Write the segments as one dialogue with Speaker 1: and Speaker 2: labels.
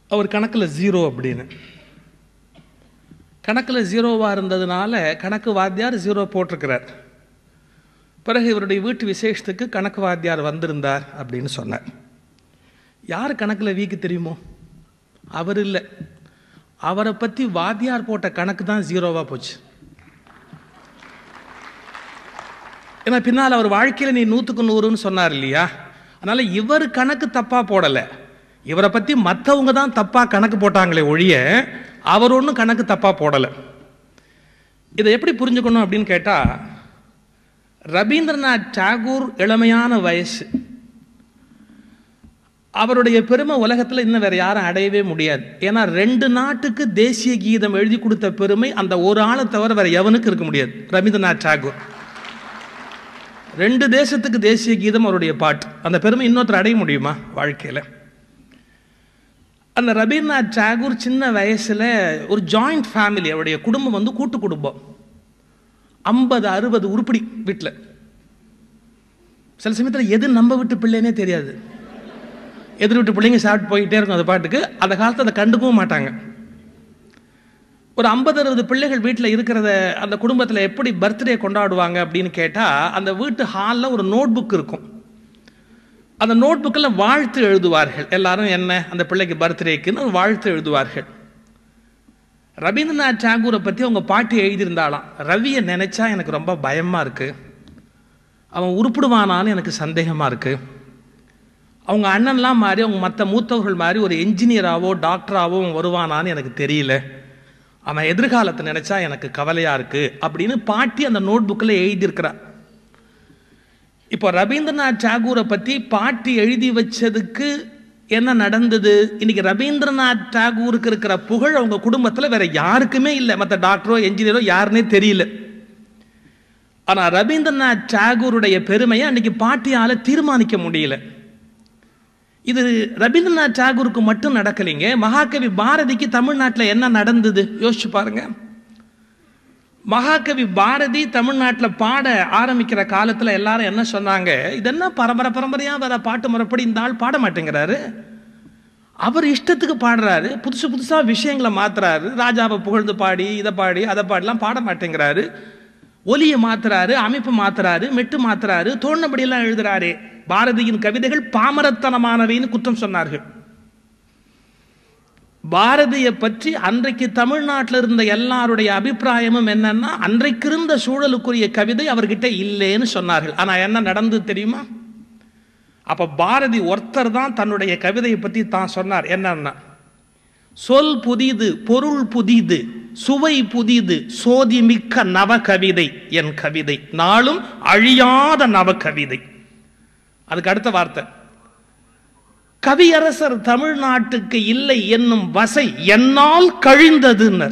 Speaker 1: அவர் கணக்கில் ஜீரோ அப்படின்னு கணக்கில் ஜீரோவாக இருந்ததுனால கணக்கு வாத்தியார் ஜீரோ போட்டிருக்கிறார் பிறகு இவருடைய வீட்டு விசேஷத்துக்கு கணக்கு வாத்தியார் வந்திருந்தார் அப்படின்னு சொன்னார் யார் கணக்கில் வீக்கு தெரியுமோ அவர் இல்லை அவரை பற்றி வாத்தியார் போட்ட கணக்கு தான் ஜீரோவாக போச்சு ஏன்னா பின்னால் அவர் வாழ்க்கையில் நீ நூற்றுக்கு நூறுன்னு சொன்னார் இல்லையா அதனால் இவர் கணக்கு தப்பாக போடலை இவரை பற்றி மற்றவங்க தான் தப்பாக கணக்கு போட்டாங்களே ஒழிய அவர் ஒன்றும் கணக்கு தப்பாக போடலை இதை எப்படி புரிஞ்சுக்கணும் அப்படின்னு கேட்டால் ரவீந்திரநாத் டாகூர் இளமையான வயசு அவருடைய பெருமை உலகத்தில் இன்னும் வேற யாரும் அடையவே முடியாது ஏன்னா ரெண்டு நாட்டுக்கு தேசிய கீதம் எழுதி கொடுத்த பெருமை அந்த ஒரு ஆளை தவிர வேற எவனுக்கு இருக்க முடியாது ரவீந்திரநாத் டாகூர் ரெண்டு தேசத்துக்கு தேசிய கீதம் அவருடைய பாட்டு அந்த பெருமை இன்னொருத்தர் அடைய முடியுமா வாழ்க்கையில் அந்த ரவீந்திரநாத் டாகூர் சின்ன வயசில் ஒரு ஜாயிண்ட் ஃபேமிலி அவருடைய குடும்பம் வந்து கூட்டு குடும்பம் ஐம்பது அறுபது உருப்படி வீட்டில் சில சமயத்தில் எது நம்ம வீட்டு பிள்ளைனே தெரியாது எதிர் வீட்டு பிள்ளைங்க சாப்பிட்டு போயிட்டே இருக்கும் அந்த பாட்டுக்கு அந்த காலத்தை அதை கண்டுக்கவும் மாட்டாங்க ஒரு ஐம்பது அறுபது பிள்ளைகள் வீட்டில் இருக்கிறத அந்த குடும்பத்தில் எப்படி பர்த்டே கொண்டாடுவாங்க அப்படின்னு கேட்டால் அந்த வீட்டு ஹாலில் ஒரு நோட் புக் இருக்கும் அந்த நோட் புக்கில் வாழ்த்து எழுதுவார்கள் எல்லாரும் என்ன அந்த பிள்ளைக்கு பர்த்டேக்குன்னு ஒரு வாழ்த்து எழுதுவார்கள் ரவீந்திரநாத் டாகூரை பற்றி அவங்க பாட்டி எழுதியிருந்தாலாம் ரவியை நினைச்சா எனக்கு ரொம்ப பயமாக இருக்கு அவன் உருப்பிடுவானான்னு எனக்கு சந்தேகமாக இருக்கு அவங்க அண்ணன்லாம் மாதிரி அவங்க மற்ற மூத்தவர்கள் மாதிரி ஒரு என்ஜினியராகவோ டாக்டராகவோ வருவானான்னு எனக்கு தெரியல அவன் எதிர்காலத்தை நினைச்சா எனக்கு கவலையா இருக்கு அப்படின்னு பாட்டி அந்த நோட் புக்கில் எழுதியிருக்கிறார் இப்போ ரவீந்திரநாத் டாகூரை பற்றி பாட்டி எழுதி வச்சதுக்கு என்ன நடந்தது இன்னைக்கு ரவீந்திரநாத் டாகூருக்கு இருக்கிற புகழ் அவங்க குடும்பத்தில் வேற யாருக்குமே இல்லை மற்ற டாக்டரோ என்ஜினியரோ யாருன்னே தெரியல ஆனால் ரவீந்திரநாத் டாகூருடைய பெருமையை அன்னைக்கு பாட்டியால் தீர்மானிக்க முடியல இது ரவீந்திரநாத் டாகூருக்கு மட்டும் நடக்கலைங்க மகாகவி பாரதிக்கு தமிழ்நாட்டில் என்ன நடந்தது யோசிச்சு பாருங்க மகாகவி பாரதி தமிழ்நாட்டில் பாட ஆரம்பிக்கிற காலத்தில் எல்லாரும் என்ன சொன்னாங்க இதென்ன பரம்பரை பரம்பரையாக வர பாட்டு முறைப்படி இந்த ஆள் பாட மாட்டேங்கிறாரு அவர் இஷ்டத்துக்கு பாடுறாரு புதுசு புதுசாக விஷயங்களை மாத்துறாரு ராஜாவை புகழ்ந்து பாடி இதை பாடி அதை பாடிலாம் பாட மாட்டேங்கிறாரு ஒலியை மாத்துறாரு அமைப்பு மாத்துறாரு மெட்டு மாத்துறாரு தோணுபடியெல்லாம் எழுதுறாரு பாரதியின் கவிதைகள் பாமரத்தனமானவைன்னு குற்றம் சொன்னார்கள் பாரதியை பற்றி அன்றைக்கு தமிழ்நாட்டில் இருந்த எல்லாருடைய அபிப்பிராயமும் என்னன்னா அன்றைக்கு இருந்த சூழலுக்குரிய கவிதை அவர்கிட்ட இல்லைன்னு சொன்னார்கள் ஆனா என்ன நடந்தது தெரியுமா அப்ப பாரதி ஒருத்தர் தான் தன்னுடைய கவிதையை பற்றி தான் சொன்னார் என்னன்னா சொல் புதிது பொருள் புதிது சுவை புதிது சோதிமிக்க நவ கவிதை என் கவிதை நாளும் அழியாத நவ கவிதை அதுக்கு அடுத்த வார்த்தை கவியரசர் தமிழ்நாட்டுக்கு இல்லை என்னும் வசை என்னால் கழிந்ததுன்னர்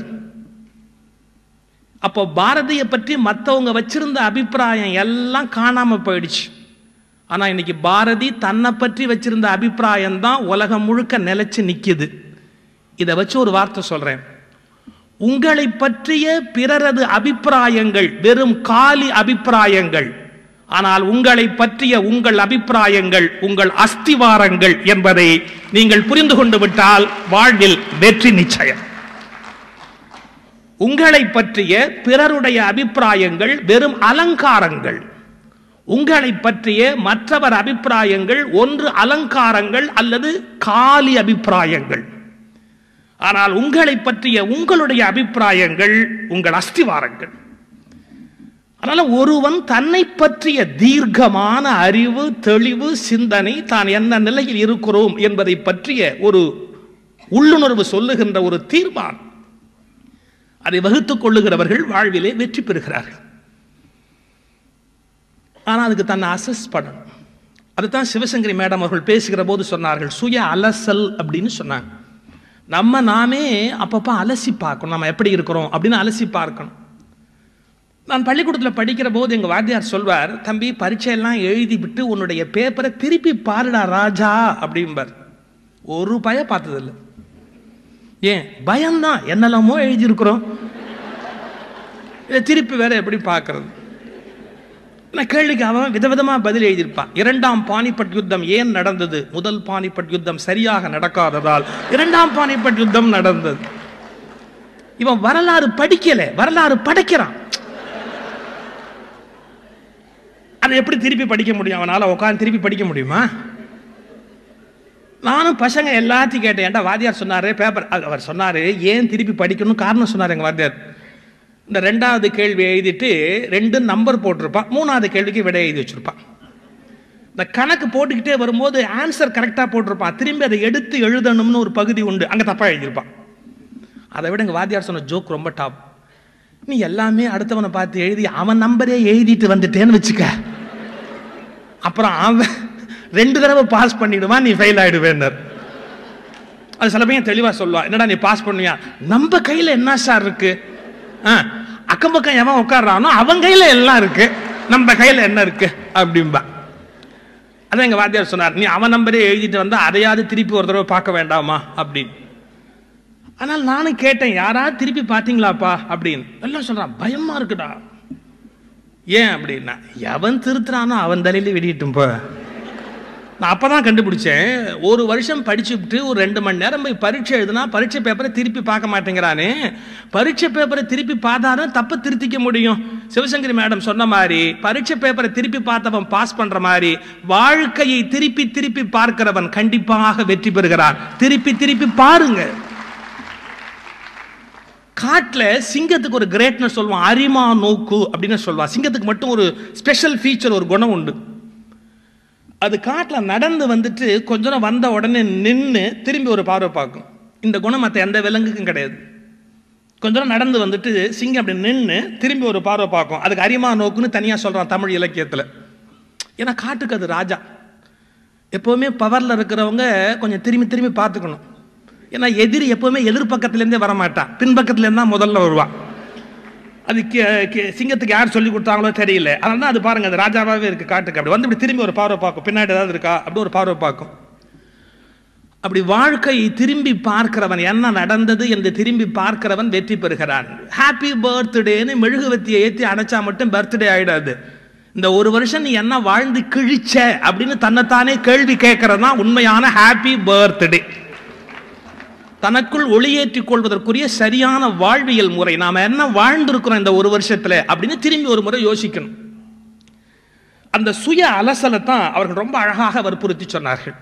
Speaker 1: அப்போ பாரதியை பற்றி மற்றவங்க வச்சிருந்த அபிப்பிராயம் எல்லாம் காணாம போயிடுச்சு ஆனா இன்னைக்கு பாரதி தன்னை பற்றி வச்சிருந்த அபிப்பிராயம் தான் உலகம் முழுக்க நிலைச்சு நிக்குது இதை வச்சு ஒரு வார்த்தை சொல்றேன் உங்களை பற்றிய பிறரது அபிப்பிராயங்கள் வெறும் காலி அபிப்பிராயங்கள் ஆனால் உங்களை பற்றிய உங்கள் அபிப்பிராயங்கள் உங்கள் அஸ்திவாரங்கள் என்பதை நீங்கள் புரிந்து கொண்டு விட்டால் வாழ்வில் வெற்றி நிச்சயம் உங்களை பற்றிய பிறருடைய அபிப்பிராயங்கள் வெறும் அலங்காரங்கள் உங்களை பற்றிய மற்றவர் அபிப்பிராயங்கள் ஒன்று அலங்காரங்கள் அல்லது காலி அபிப்பிராயங்கள் ஆனால் உங்களை பற்றிய உங்களுடைய அபிப்பிராயங்கள் உங்கள் அஸ்திவாரங்கள் அதனால ஒருவன் தன்னை பற்றிய தீர்க்கமான அறிவு தெளிவு சிந்தனை தான் என்ன நிலையில் இருக்கிறோம் என்பதை பற்றிய ஒரு உள்ளுணர்வு சொல்லுகின்ற ஒரு தீர்மானம் அதை வகுத்துக் கொள்ளுகிறவர்கள் வாழ்விலே வெற்றி பெறுகிறார்கள் ஆனால் அதுக்கு தன்னை அசஸ் பண்ணணும் அதுதான் சிவசங்கரி மேடம் அவர்கள் பேசுகிற போது சொன்னார்கள் சுய அலசல் அப்படின்னு சொன்னாங்க நம்ம நாமே அப்பப்போ அலசி பார்க்கணும் நம்ம எப்படி இருக்கிறோம் அப்படின்னு அலசி பார்க்கணும் நான் பள்ளிக்கூடத்தில் படிக்கிற போது எங்கள் வாத்தியார் சொல்வார் தம்பி பரீட்சையெல்லாம் எழுதி விட்டு உன்னுடைய பேப்பரை திருப்பி பாருடா ராஜா அப்படிம்பார் ஒரு பய பார்த்ததில்லை ஏன் பயம்தான் என்னெல்லாமோ எழுதியிருக்கிறோம் இதை திருப்பி வேற எப்படி பார்க்கறது நான் கேள்விக்கு அவன் விதவிதமாக பதில் எழுதியிருப்பான் இரண்டாம் பானிபட் யுத்தம் ஏன் நடந்தது முதல் பானிபட் யுத்தம் சரியாக நடக்காததால் இரண்டாம் பானிபட் யுத்தம் நடந்தது இவன் வரலாறு படிக்கல வரலாறு படைக்கிறான் அதை எப்படி திருப்பி படிக்க முடியும் அவனால் உட்காந்து திருப்பி படிக்க முடியுமா நானும் பசங்க எல்லாத்தையும் கேட்டேன் ஏன்டா வாத்தியார் சொன்னார் பேப்பர் அவர் சொன்னார் ஏன் திருப்பி படிக்கணும் காரணம் சொன்னார் எங்கள் வாத்தியார் இந்த ரெண்டாவது கேள்வி எழுதிட்டு ரெண்டு நம்பர் போட்டிருப்பான் மூணாவது கேள்விக்கு விடை எழுதி வச்சிருப்பான் இந்த கணக்கு போட்டுக்கிட்டே வரும்போது ஆன்சர் கரெக்டாக போட்டிருப்பான் திரும்பி அதை எடுத்து எழுதணும்னு ஒரு பகுதி உண்டு அங்கே தப்பாக எழுதியிருப்பான் அதை விட எங்கள் வாத்தியார் சொன்ன ஜோக் ரொம்ப டாப் நீ எல்லாமே அடுத்தவனை பார்த்து எழுதி அவன் நம்பரே எழுதிட்டு வந்துட்டேன்னு வச்சுக்க அப்புறம் அவன் ரெண்டு தடவை பாஸ் பண்ணிடுவான் நீ ஃபெயில் ஆயிடுவேன்னர் அது சில பையன் தெளிவாக சொல்லுவான் என்னடா நீ பாஸ் பண்ணுவியா நம்ம கையில் என்ன சார் இருக்கு ஆ அக்கம் பக்கம் எவன் உட்காடுறானோ அவன் கையில் எல்லாம் இருக்கு நம்ம கையில் என்ன இருக்கு அப்படிம்பா அதான் எங்கள் வாத்தியார் சொன்னார் நீ அவன் நம்பரே எழுதிட்டு வந்தா அதையாவது திருப்பி ஒரு தடவை பார்க்க வேண்டாமா அப்படின்னு ஆனால் நானும் கேட்டேன் யாராவது திருப்பி பார்த்தீங்களாப்பா அப்படின்னு எல்லாம் சொல்றான் பயமா இருக்குடா ஏன் அப்படின்னா எவன் திருத்துறானோ அவன் தலையில வெடிட்டும் போ நான் அப்பதான் கண்டுபிடிச்சேன் ஒரு வருஷம் படிச்சுட்டு ஒரு ரெண்டு மணி நேரம் போய் பரீட்சை எழுதுனா பரீட்சை பேப்பரை திருப்பி பார்க்க மாட்டேங்கிறானே பரீட்சை பேப்பரை திருப்பி பார்த்தாதான் தப்பை திருத்திக்க முடியும் சிவசங்கரி மேடம் சொன்ன மாதிரி பரீட்சை பேப்பரை திருப்பி பார்த்தவன் பாஸ் பண்ற மாதிரி வாழ்க்கையை திருப்பி திருப்பி பார்க்கிறவன் கண்டிப்பாக வெற்றி பெறுகிறான் திருப்பி திருப்பி பாருங்க காட்டில் சிங்கத்துக்கு ஒரு கிரேட்னஸ் சொல்லுவான் அரிமா நோக்கு அப்படின்னு சொல்லுவான் சிங்கத்துக்கு மட்டும் ஒரு ஸ்பெஷல் ஃபீச்சர் ஒரு குணம் உண்டு அது காட்டில் நடந்து வந்துட்டு கொஞ்ச நேரம் வந்த உடனே நின்று திரும்பி ஒரு பார்வை பார்க்கும் இந்த குணம் மற்ற எந்த விலங்குக்கும் கிடையாது கொஞ்ச நேரம் நடந்து வந்துட்டு சிங்கம் அப்படி நின்று திரும்பி ஒரு பார்வை பார்க்கும் அதுக்கு அரிமா நோக்குன்னு தனியாக சொல்கிறான் தமிழ் இலக்கியத்தில் ஏன்னா காட்டுக்கு அது ராஜா எப்போவுமே பவரில் இருக்கிறவங்க கொஞ்சம் திரும்பி திரும்பி பார்த்துக்கணும் ஏன்னா எதிரி எப்பவுமே எதிர்பக்கத்துலேருந்தே வரமாட்டான் பின்பக்கத்துலேருந்து தான் முதல்ல வருவான் அது கே- கே- சிங்கத்துக்கு யார் சொல்லி கொடுத்தாங்களோ தெரியல அதனால தான் அது பாருங்க அது ராஜாவாகவே இருக்கு காட்டுக்கு அப்படி வந்து இப்படி திரும்பி ஒரு பார்வை பார்க்கும் பின்னாடி ஏதாவது இருக்கா அப்படி ஒரு பார்வை பார்க்கும் அப்படி வாழ்க்கையை திரும்பி பார்க்கிறவன் என்ன நடந்தது என்று திரும்பி பார்க்கிறவன் வெற்றி பெறுகிறான் ஹாப்பி பர்த்டேன்னு மெழுகுவத்தியை ஏற்றி அணைச்சா மட்டும் பர்த்டே ஆயிடாது இந்த ஒரு வருஷம் நீ என்ன வாழ்ந்து கிழிச்ச அப்படின்னு தன்னைத்தானே கேள்வி கேட்கறது தான் உண்மையான ஹாப்பி பர்த்டே தனக்குள் ஒளியேற்றிக் கொள்வதற்குரிய சரியான வாழ்வியல் முறை நாம என்ன வாழ்ந்திருக்கிறோம் இந்த ஒரு வருஷத்துல அப்படின்னு திரும்பி ஒரு முறை யோசிக்கணும் அந்த சுய அலசலை தான் அவர்கள் ரொம்ப அழகாக வற்புறுத்தி சொன்னார்கள்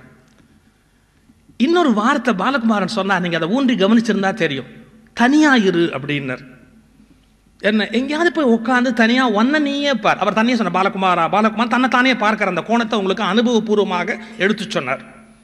Speaker 1: இன்னொரு வார்த்தை பாலகுமாரன் சொன்னா நீங்க அதை ஊன்றி கவனிச்சிருந்தா தெரியும் தனியா இரு அப்படின்னர் என்ன எங்கேயாவது போய் உட்காந்து தனியா ஒன்ன நீயே பார் அவர் தனியே சொன்னார் பாலகுமாரா பாலகுமார் தன்னை தானே பார்க்கிற அந்த கோணத்தை உங்களுக்கு அனுபவபூர்வமாக எடுத்து சொன்னார்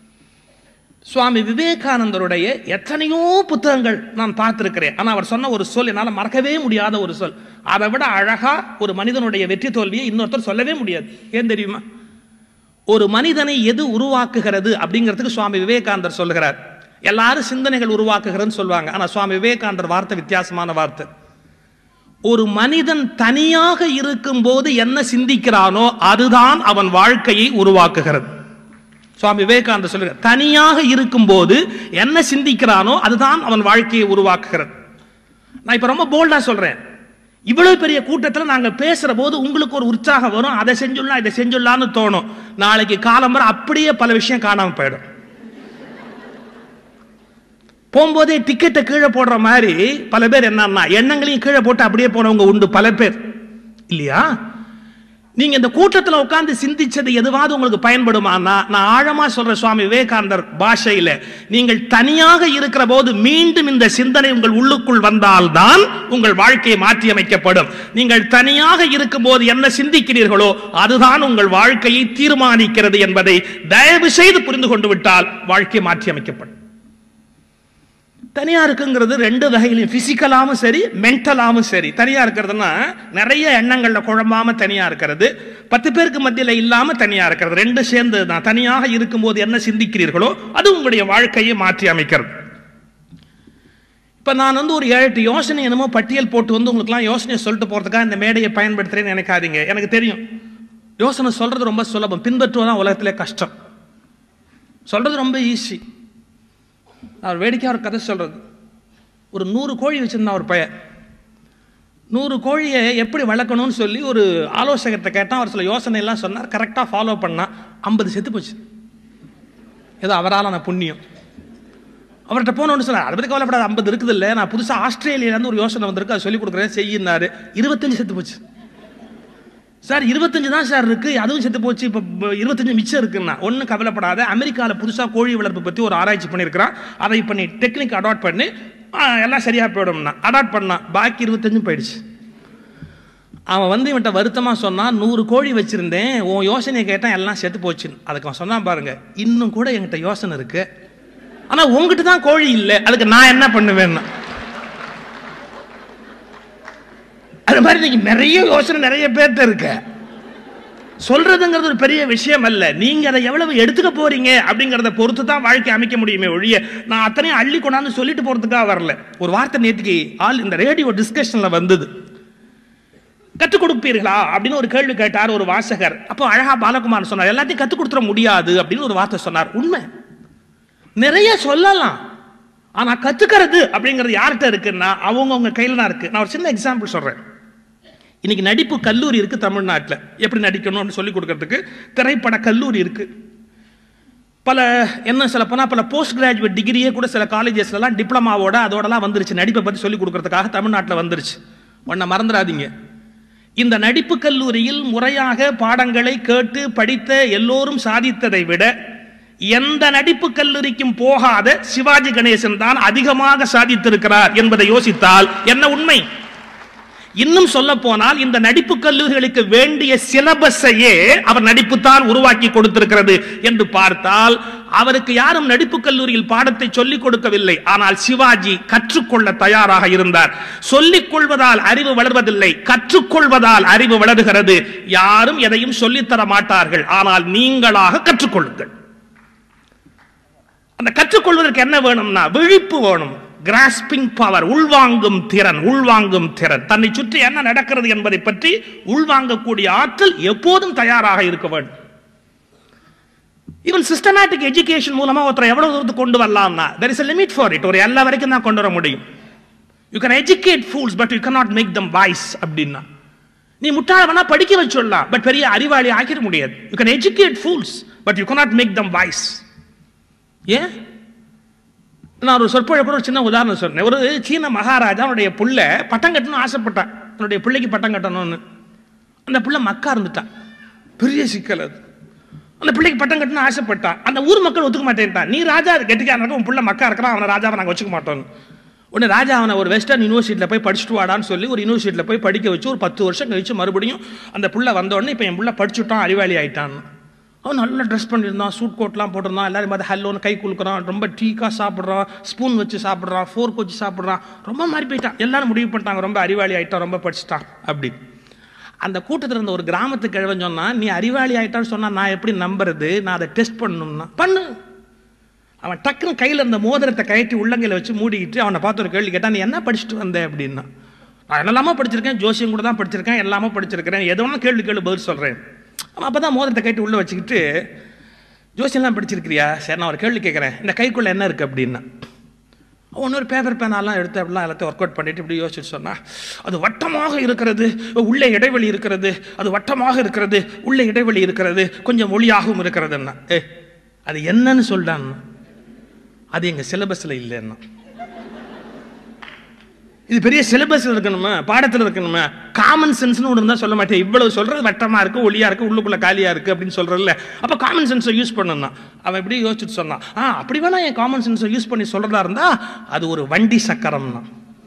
Speaker 1: சுவாமி விவேகானந்தருடைய எத்தனையோ புத்தகங்கள் நான் பார்த்திருக்கிறேன் ஆனால் அவர் சொன்ன ஒரு சொல் என்னால் மறக்கவே முடியாத ஒரு சொல் அதை விட அழகா ஒரு மனிதனுடைய வெற்றி தோல்வியை இன்னொருத்தர் சொல்லவே முடியாது ஏன் தெரியுமா ஒரு மனிதனை எது உருவாக்குகிறது அப்படிங்கிறதுக்கு சுவாமி விவேகானந்தர் சொல்லுகிறார் எல்லாரும் சிந்தனைகள் உருவாக்குகிறதுன்னு சொல்லுவாங்க ஆனால் சுவாமி விவேகானந்தர் வார்த்தை வித்தியாசமான வார்த்தை ஒரு மனிதன் தனியாக இருக்கும்போது என்ன சிந்திக்கிறானோ அதுதான் அவன் வாழ்க்கையை உருவாக்குகிறது சுவாமி விவேகானந்தர் சொல்லுகிறார் தனியாக இருக்கும்போது என்ன சிந்திக்கிறானோ அதுதான் அவன் வாழ்க்கையை உருவாக்குகிறது நான் இப்ப ரொம்ப போல்டா சொல்றேன் இவ்வளவு பெரிய கூட்டத்தில் நாங்க பேசுற போது உங்களுக்கு ஒரு உற்சாகம் வரும் அதை செஞ்சுடலாம் இதை செஞ்சுடலாம்னு தோணும் நாளைக்கு காலம்பர அப்படியே பல விஷயம் காணாம போயிடும் போகும்போதே டிக்கெட்டை கீழே போடுற மாதிரி பல பேர் என்னன்னா எண்ணங்களையும் கீழே போட்டு அப்படியே போனவங்க உண்டு பல பேர் இல்லையா நீங்க இந்த கூட்டத்தில் உட்கார்ந்து சிந்திச்சது எதுவாவது உங்களுக்கு பயன்படுமானா நான் ஆழமா சொல்ற சுவாமி விவேகானந்தர் பாஷையில நீங்கள் தனியாக இருக்கிற போது மீண்டும் இந்த சிந்தனை உங்கள் உள்ளுக்குள் வந்தால்தான் உங்கள் வாழ்க்கை மாற்றி அமைக்கப்படும் நீங்கள் தனியாக இருக்கும் போது என்ன சிந்திக்கிறீர்களோ அதுதான் உங்கள் வாழ்க்கையை தீர்மானிக்கிறது என்பதை தயவு செய்து புரிந்து கொண்டு விட்டால் வாழ்க்கை மாற்றி அமைக்கப்படும் தனியா இருக்குங்கிறது ரெண்டு வகையிலையும் பிசிக்கலாவும் சரி மென்டலாவும் சரி தனியா இருக்கிறதுனா நிறைய எண்ணங்கள்ல குழம்பாம தனியா இருக்கிறது பத்து பேருக்கு மத்தியில இல்லாம தனியா இருக்கிறது ரெண்டு சேர்ந்து தான் தனியாக இருக்கும்போது என்ன சிந்திக்கிறீர்களோ அது உங்களுடைய வாழ்க்கையை மாற்றி அமைக்கிறது இப்ப நான் வந்து ஒரு ஏழு எட்டு யோசனை என்னமோ பட்டியல் போட்டு வந்து உங்களுக்குலாம் யோசனையை சொல்லிட்டு போறதுக்காக இந்த மேடையை பயன்படுத்துறேன்னு நினைக்காதீங்க எனக்கு தெரியும் யோசனை சொல்றது ரொம்ப சுலபம் பின்பற்றுவதான் உலகத்திலே கஷ்டம் சொல்றது ரொம்ப ஈஸி நான் ஒரு வேடிக்கையாக ஒரு கதை சொல்கிறது ஒரு நூறு கோழி வச்சுருந்தான் ஒரு பையன் நூறு கோழியை எப்படி வளர்க்கணும்னு சொல்லி ஒரு ஆலோசகர்கிட்ட கேட்டால் அவர் சில யோசனை எல்லாம் சொன்னார் கரெக்டாக ஃபாலோ பண்ணா ஐம்பது செத்து போச்சு ஏதோ அவரால் நான் புண்ணியம் அவர்கிட்ட போனோன்னு சொன்னார் அதை பற்றி கவலைப்படாத ஐம்பது இருக்குது இல்லை நான் புதுசாக ஆஸ்திரேலியாலேருந்து ஒரு யோசனை வந்திருக்கு அதை சொல்லிக் கொடுக்குறேன் செய்யினாரு இருபத்தஞ்சு செத்து போச்சு சார் இருபத்தஞ்சு தான் சார் இருக்கு அதுவும் செத்து போச்சு இப்போ இருபத்தஞ்சு மிச்சம் இருக்குன்னா ஒன்றும் கவலைப்படாத அமெரிக்காவில் புதுசாக கோழி வளர்ப்பு பற்றி ஒரு ஆராய்ச்சி பண்ணியிருக்கிறான் அதை இப்போ நீ டெக்னிக் அடாப்ட் பண்ணி ஆ, எல்லாம் சரியாக போயிடும்னா அடாப்ட் பண்ணான் பாக்கி இருபத்தஞ்சும் போயிடுச்சு அவன் வந்து இவன்ட்ட வருத்தமாக சொன்னான் நூறு கோழி வச்சுருந்தேன் உன் யோசனையை கேட்டால் எல்லாம் செத்து போச்சுன்னு அதுக்கு அவன் சொன்னான் பாருங்க இன்னும் கூட என்கிட்ட யோசனை இருக்கு ஆனால் உங்ககிட்ட தான் கோழி இல்லை அதுக்கு நான் என்ன பண்ணுவேன்னா அது மாதிரி இன்னைக்கு நிறைய யோசனை நிறைய பேர்த்த இருக்கு சொல்றதுங்கிறது ஒரு பெரிய விஷயம் அல்ல நீங்க அதை எவ்வளவு எடுத்துக்க போறீங்க அப்படிங்கறத பொறுத்து தான் வாழ்க்கை அமைக்க முடியுமே ஒழிய நான் அத்தனையும் அள்ளி கொண்டாந்து சொல்லிட்டு போறதுக்காக வரல ஒரு வார்த்தை நேற்றுக்கு ஆள் இந்த ரேடியோ டிஸ்கஷன்ல வந்தது கற்றுக் கொடுப்பீர்களா அப்படின்னு ஒரு கேள்வி கேட்டார் ஒரு வாசகர் அப்போ அழகா பாலகுமார் சொன்னார் எல்லாத்தையும் கற்றுக் கொடுத்துட முடியாது அப்படின்னு ஒரு வார்த்தை சொன்னார் உண்மை நிறைய சொல்லலாம் ஆனா கத்துக்கிறது அப்படிங்கிறது யார்கிட்ட இருக்குன்னா அவங்கவுங்க கையில தான் இருக்கு நான் ஒரு சின்ன எக்ஸாம்பிள் சொல்றேன் இன்னைக்கு நடிப்பு கல்லூரி இருக்கு தமிழ்நாட்டில் எப்படி நடிக்கணும்னு சொல்லி கொடுக்கறதுக்கு திரைப்பட கல்லூரி இருக்கு பல என்ன சொல்ல போனால் பல போஸ்ட் கிராஜுவேட் டிகிரியே கூட சில காலேஜஸ்லாம் டிப்ளமாவோட அதோடலாம் வந்துருச்சு நடிப்பை பற்றி சொல்லி கொடுக்கறதுக்காக தமிழ்நாட்டில் வந்துருச்சு ஒன்றை மறந்துடாதீங்க இந்த நடிப்பு கல்லூரியில் முறையாக பாடங்களை கேட்டு படித்த எல்லோரும் சாதித்ததை விட எந்த நடிப்பு கல்லூரிக்கும் போகாத சிவாஜி கணேசன் தான் அதிகமாக சாதித்திருக்கிறார் என்பதை யோசித்தால் என்ன உண்மை இன்னும் சொல்ல போனால் இந்த நடிப்பு கல்லூரிகளுக்கு வேண்டிய சிலபஸையே அவர் நடிப்பு தான் உருவாக்கி கொடுத்திருக்கிறது என்று பார்த்தால் அவருக்கு யாரும் நடிப்பு கல்லூரியில் பாடத்தை சொல்லிக் கொடுக்கவில்லை ஆனால் சிவாஜி கற்றுக்கொள்ள தயாராக இருந்தார் சொல்லிக் கொள்வதால் அறிவு வளர்வதில்லை கற்றுக்கொள்வதால் அறிவு வளருகிறது யாரும் எதையும் சொல்லித்தர மாட்டார்கள் ஆனால் நீங்களாக கற்றுக்கொள்ளுங்கள் அந்த கற்றுக்கொள்வதற்கு என்ன வேணும்னா விழிப்பு வேணும் கிராஸ்பிங் பவர் உள்வாங்கும் திறன் உள்வாங்கும் திறன் தன்னை சுற்றி என்ன நடக்கிறது என்பதை பற்றி உள்வாங்கக்கூடிய ஆற்றல் எப்போதும் தயாராக இருக்க வேண்டும் ஈவன் சிஸ்டமேட்டிக் எஜுகேஷன் மூலமா ஒருத்தர் எவ்வளவு தூரத்துக்கு கொண்டு வரலாம்னா there is limit for it ஒரு எல்லா வரைக்கும் தான் கொண்டு வர முடியும் you can educate fools but you cannot make them wise அப்படின்னா நீ முட்டாள வேணா படிக்க வச்சுடலாம் பட் பெரிய அறிவாளி ஆக்கிட முடியாது you can educate fools but you cannot make them wise ஏன் நான் ஒரு சொற்பொழி கூட ஒரு சின்ன உதாரணம் சொன்னேன் ஒரு சீன மகாராஜா அவனுடைய புள்ள பட்டம் கட்டணும்னு ஆசைப்பட்டான் தன்னுடைய பிள்ளைக்கு பட்டம் கட்டணும்னு அந்த புள்ள மக்கா இருந்துட்டான் பெரிய சிக்கல் அது அந்த பிள்ளைக்கு பட்டம் கட்டணும்னு ஆசைப்பட்டான் அந்த ஊர் மக்கள் ஒத்துக்க மாட்டேன்ட்டான் நீ ராஜா கெட்டிக்காரனுக்கு உன் புள்ள மக்கா இருக்கிறான் அவனை ராஜாவை நாங்கள் வச்சுக்க மாட்டோம் உடனே ராஜா அவனை ஒரு வெஸ்டர்ன் யூனிவர்சிட்டியில் போய் படிச்சுட்டு வாடான்னு சொல்லி ஒரு யூனிவர்சிட்டியில் போய் படிக்க வச்சு ஒரு பத்து வருஷம் கழிச்சு மறுபடியும் அந்த புள்ள வந்த உடனே இப்போ என் புள்ள படிச்சுட்டான் அறிவாளி ஆயிட்டான் அவன் நல்லா ட்ரெஸ் பண்ணியிருந்தான் சூட் கோட்லாம் போட்டிருந்தான் எல்லாரும் பார்த்து ஹல்லோன்னு கை குலுக்குறான் ரொம்ப டீக்காக சாப்பிட்றான் ஸ்பூன் வச்சு சாப்பிட்றான் ஃபோர்க் வச்சு சாப்பிட்றான் ரொம்ப மாறி போயிட்டான் எல்லாரும் முடிவு பண்ணிட்டாங்க ரொம்ப அறிவாளி ஆயிட்டான் ரொம்ப படிச்சுட்டான் அப்படி அந்த கூட்டத்தில் இருந்த ஒரு கிராமத்து கிழவன் சொன்னான் நீ அறிவாளி ஆயிட்டான்னு சொன்னா நான் எப்படி நம்புறது நான் அதை டெஸ்ட் பண்ணணும்னா பண்ணு அவன் டக்குன்னு கையில் இருந்த மோதிரத்தை கழட்டி உள்ளங்கையில் வச்சு மூடிக்கிட்டு அவனை பார்த்து ஒரு கேள்வி கேட்டான் நீ என்ன படிச்சுட்டு வந்த அப்படின்னா நான் என்னெல்லாமோ படிச்சிருக்கேன் ஜோசியம் கூட தான் படிச்சிருக்கேன் எல்லாமே படிச்சிருக்கிறேன் எது வேணாலும் கேள்வி கேள்வி பதில் சொல்கிறேன் அவன் அப்போ தான் மோதிரத்தை கட்டி உள்ளே வச்சுக்கிட்டு ஜோசியம்லாம் படிச்சிருக்கிறியா சரி நான் ஒரு கேள்வி கேட்குறேன் இந்த கைக்குள்ளே என்ன இருக்குது அப்படின்னா அவன் ஒரு பேப்பர் பேனாலாம் எடுத்து அப்படிலாம் எல்லாத்தையும் ஒர்க் அவுட் பண்ணிட்டு இப்படி யோசிச்சுட்டு சொன்னா அது வட்டமாக இருக்கிறது உள்ளே இடைவெளி இருக்கிறது அது வட்டமாக இருக்கிறது உள்ளே இடைவெளி இருக்கிறது கொஞ்சம் ஒளியாகவும் இருக்கிறதுன்னா ஏ அது என்னன்னு சொல்றான் அது எங்க சிலபஸ்ல இல்லைன்னா இது பெரிய சிலபஸ்ல இருக்கணுமா பாடத்துல இருக்கணுமா காமன் சென்ஸ்னு ஒன்று இருந்தால் சொல்ல மாட்டேன் இவ்வளவு சொல்றது வட்டமா இருக்கு ஒளியா இருக்கு உள்ளுக்குள்ள காலியா இருக்கு அப்படின்னு சொல்றதுல அப்ப காமன் சென்ஸை யூஸ் பண்ணணும் அவன் எப்படி யோசிச்சுட்டு சொன்னான் ஆ அப்படி வேணா என் காமன் சென்ஸை யூஸ் பண்ணி சொல்றதா இருந்தா அது ஒரு வண்டி சக்கரம்னா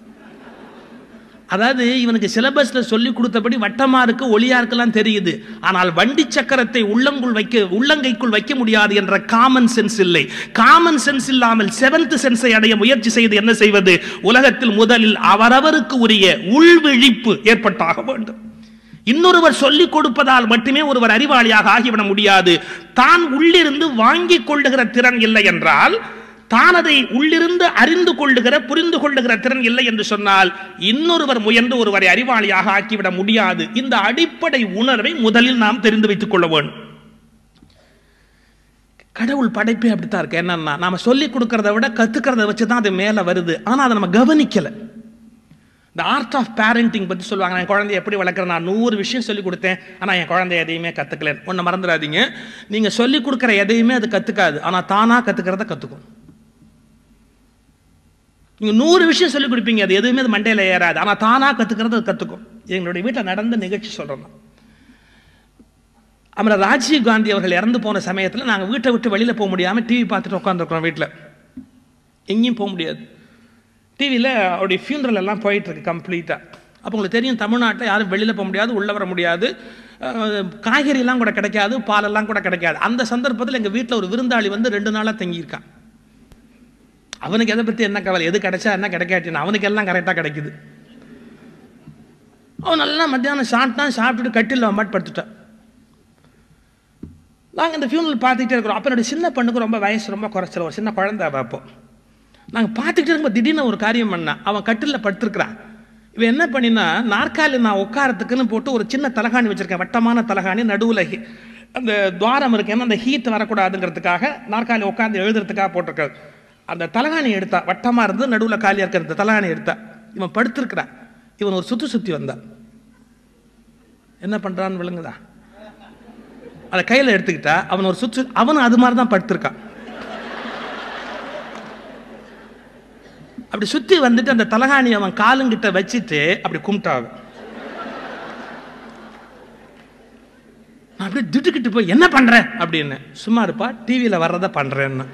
Speaker 1: அதாவது இவனுக்கு சிலபஸ்ல சொல்லி கொடுத்தபடி வட்டமா இருக்கு ஒளியா இருக்கலாம் தெரியுது ஆனால் வண்டி சக்கரத்தை உள்ளங்குள் வைக்க உள்ளங்கைக்குள் வைக்க முடியாது என்ற காமன் சென்ஸ் இல்லை காமன் சென்ஸ் இல்லாமல் செவன்த் சென்ஸை அடைய முயற்சி செய்து என்ன செய்வது உலகத்தில் முதலில் அவரவருக்கு உரிய உள்விழிப்பு ஏற்பட்டாக வேண்டும் இன்னொருவர் சொல்லிக் கொடுப்பதால் மட்டுமே ஒருவர் அறிவாளியாக ஆகிவிட முடியாது தான் உள்ளிருந்து வாங்கிக் கொள்ளுகிற திறன் இல்லை என்றால் தான் அதை உள்ளிருந்து அறிந்து கொள்ளுகிற புரிந்து கொள்ளுகிற திறன் இல்லை என்று சொன்னால் இன்னொருவர் முயன்று ஒருவரை அறிவாளியாக ஆக்கிவிட முடியாது இந்த அடிப்படை உணர்வை முதலில் நாம் தெரிந்து வைத்துக் கொள்ள வேண்டும் கடவுள் படைப்பே அப்படித்தான் இருக்கு என்னன்னா நாம சொல்லி கொடுக்கறத விட கத்துக்கிறத வச்சு தான் அது மேல வருது ஆனா அதை நம்ம கவனிக்கல இந்த ஆர்ட் ஆஃப் பேரண்டிங் பற்றி சொல்லுவாங்க நான் என் குழந்தைய எப்படி வளர்க்குறேன் நான் நூறு விஷயம் சொல்லி கொடுத்தேன் ஆனால் என் குழந்தை எதையுமே கற்றுக்கல ஒன்று மறந்துடாதீங்க நீங்கள் சொல்லி கொடுக்குற எதையுமே அது கற்றுக்காது ஆனால் தானாக கற்றுக்கிறத கற்றுக்கும் நீங்கள் நூறு விஷயம் சொல்லி கொடுப்பீங்க அது எதுவுமே அது மண்டையில் ஏறாது ஆனால் தானாக கற்றுக்கிறது அது கற்றுக்கும் எங்களுடைய வீட்டில் நடந்த நிகழ்ச்சி சொல்கிறேன் நான் அப்புறம் ராஜீவ் காந்தி அவர்கள் இறந்து போன சமயத்தில் நாங்கள் வீட்டை விட்டு வெளியில் போக முடியாமல் டிவி பார்த்துட்டு உட்காந்துருக்கோம் வீட்டில் எங்கேயும் போக முடியாது டிவியில் அவருடைய funeral எல்லாம் போயிட்டுருக்கு கம்ப்ளீட்டாக அப்போ உங்களுக்கு தெரியும் தமிழ்நாட்டில் யாரும் வெளியில் போக முடியாது உள்ளே வர முடியாது அஹ், காய்கறியெல்லாம் கூட கிடைக்காது பாலெல்லாம் கூட கிடைக்காது அந்த சந்தர்ப்பத்தில் எங்கள் வீட்டில் ஒரு விருந்தாளி வந்து ரெண்டு நாளாக தங்கியிருக்கான் அவனுக்கு எதை பற்றி என்ன கவலை எது கிடைச்சா என்ன கிடைக்காட்டினா அவனுக்கு எல்லாம் கரெக்டாக கிடைக்குது அவன் நல்லா மத்தியானம் சாப்பிட்டான் சாப்பிட்டுட்டு கட்டில் மாட்டு படுத்துட்டான் நாங்கள் இந்த ஃபியூனல் பார்த்துக்கிட்டே இருக்கிறோம் அப்போ என்னோட சின்ன பொண்ணுக்கு ரொம்ப வயசு ரொம்ப குறைச்சல ஒரு சின்ன குழந்தை அவ அப்போ நாங்கள் பார்த்துக்கிட்டே இருக்கும்போது திடீர்னு ஒரு காரியம் பண்ணான் அவன் கட்டிலில் படுத்திருக்கிறான் இவன் என்ன பண்ணினா நாற்காலி நான் உட்காரத்துக்குன்னு போட்டு ஒரு சின்ன தலகாணி வச்சிருக்கேன் வட்டமான தலகாணி நடுவில் அந்த துவாரம் இருக்கு ஏன்னா அந்த ஹீட் வரக்கூடாதுங்கிறதுக்காக நாற்காலி உட்காந்து எழுதுறதுக்காக போட்டிருக்காரு அந்த தலகாணி எடுத்தா வட்டமாக இருந்து நடுவில் காலியாக இருக்கிற அந்த தலகாணி எடுத்தா இவன் படுத்திருக்கிறான் இவன் ஒரு சுற்றி சுற்றி வந்தான் என்ன பண்ணுறான்னு விளங்குதா அதை கையில் எடுத்துக்கிட்டா அவன் ஒரு சுற்று அவனும் அது மாதிரி தான் படுத்திருக்கான் அப்படி சுத்தி வந்துட்டு அந்த தலகாணி அவன் காலுங்கிட்ட வச்சுட்டு அப்படி கும்பிட்டாவ நான் அப்படியே திட்டுக்கிட்டு போய் என்ன பண்ற அப்படின்னு சும்மா இருப்பா டிவியில வர்றத பண்றேன்னு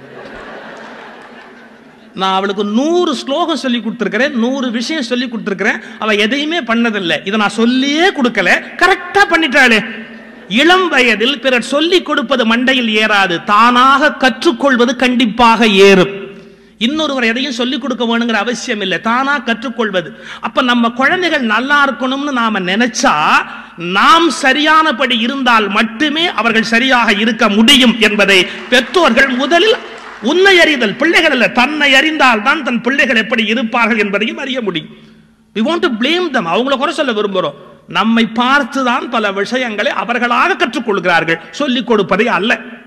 Speaker 1: நான் அவளுக்கு நூறு ஸ்லோகம் சொல்லி கொடுத்துருக்கிறேன் நூறு விஷயம் சொல்லி கொடுத்துருக்கிறேன் அவ எதையுமே பண்ணதில்லை இதை நான் சொல்லியே கொடுக்கல கரெக்டா பண்ணிட்டாளே இளம் வயதில் பிறர் சொல்லிக் கொடுப்பது மண்டையில் ஏறாது தானாக கற்றுக்கொள்வது கண்டிப்பாக ஏறும் இன்னொருவர் எதையும் சொல்லிக் கொடுக்க வேணுங்கிற அவசியம் இல்லை தானா கற்றுக்கொள்வது அப்ப நம்ம குழந்தைகள் நல்லா இருக்கணும்னு நாம நினைச்சா நாம் சரியானபடி இருந்தால் மட்டுமே அவர்கள் சரியாக இருக்க முடியும் என்பதை பெற்றோர்கள் முதலில் உன்னை அறிதல் பிள்ளைகள் அல்ல தன்னை அறிந்தால் தான் தன் பிள்ளைகள் எப்படி இருப்பார்கள் என்பதையும் அறிய முடியும் we want to blame them அவங்கள குறை சொல்ல விரும்புகிறோம் நம்மை பார்த்து தான் பல விஷயங்களை அவர்களாக கற்றுக்கொள்கிறார்கள் சொல்லிக் கொடுப்பதை அல்ல